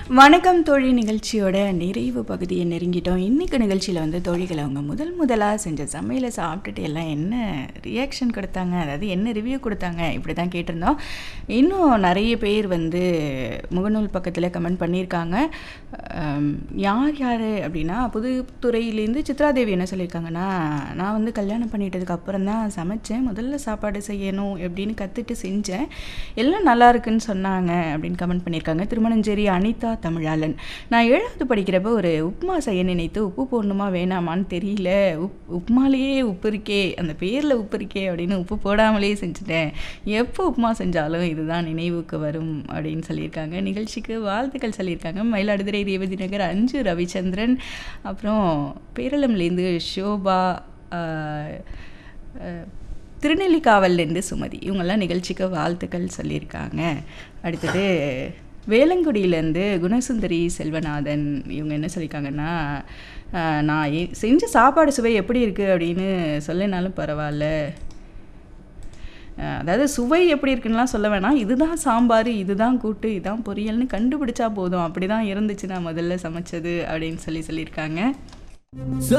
வணக்கம் தோழி நிகழ்ச்சியோட நிறைவு பகுதியை நெருங்கிட்டோம் இன்னைக்கு நிகழ்ச்சியில் வந்து தோழிகள் அவங்க முதல் முதலாக செஞ்ச சமையலை சாப்பிட்டுட்டு எல்லாம் என்ன ரியாக்ஷன் கொடுத்தாங்க அதாவது என்ன ரிவ்யூ கொடுத்தாங்க இப்படி தான் கேட்டிருந்தோம் இன்னும் நிறைய பேர் வந்து முகநூல் பக்கத்தில் கமெண்ட் பண்ணியிருக்காங்க அம், யார் யார் அப்படின்னா புதுத்துறையிலேருந்து சித்ராதேவி என்ன சொல்லியிருக்காங்கன்னா நான் வந்து கல்யாணம் பண்ணிட்டதுக்கு அப்புறம் தான் சமைச்சேன் முதல்ல சாப்பாடு செய்யணும் எப்படின்னு கற்றுட்டு செஞ்சேன் எல்லாம் நல்லா இருக்குன்னு சொன்னாங்க அப்படின்னு கமெண்ட் பண்ணியிருக்காங்க திருமணஞ்சேரி அனிதா தமிழாளன் நான் ஏழாவது படிக்கிறப்ப ஒரு உப்புமா செய்ய நினைத்து உப்பு போடணுமா வேணாமான்னு தெரியல உப் உப்புமாலேயே உப்பு இருக்கே அந்த பேரில் உப்பு இருக்கே அப்படின்னு உப்பு போடாமலே செஞ்சுட்டேன் எப்போ உப்புமா செஞ்சாலும் இதுதான் நினைவுக்கு வரும் அப்படின்னு சொல்லியிருக்காங்க நிகழ்ச்சிக்கு வாழ்த்துக்கள் சொல்லியிருக்காங்க மயிலாடுதுறை ரேவதி நகர் அஞ்சு ரவிச்சந்திரன் அப்புறம் பேரளம்லேருந்து ஷோபா ஆஹ், ஆஹ், திருநெல்லிக்காவல்லேருந்து சுமதி இவங்கெல்லாம் நிகழ்ச்சிக்கு வாழ்த்துக்கள் சொல்லியிருக்காங்க அடுத்தது வேலங்குடியிலேருந்து குணசுந்தரி செல்வநாதன் இவங்க என்ன சொல்லியிருக்காங்கன்னா ஆஹ், நான் எ- செஞ்ச சாப்பாடு சுவை எப்படி இருக்குது அப்படின்னு சொல்லினாலும் பரவாயில்ல ஆஹ், அதாவது சுவை எப்படி இருக்குன்னுலாம் சொல்ல வேணாம் இதுதான் சாம்பார் இதுதான் கூட்டு இதுதான் பொரியல்னு கண்டுபிடிச்சா போதும் அப்படி தான் இருந்துச்சு நான் முதல்ல சமைச்சது அப்படின்னு சொல்லி சொல்லியிருக்காங்க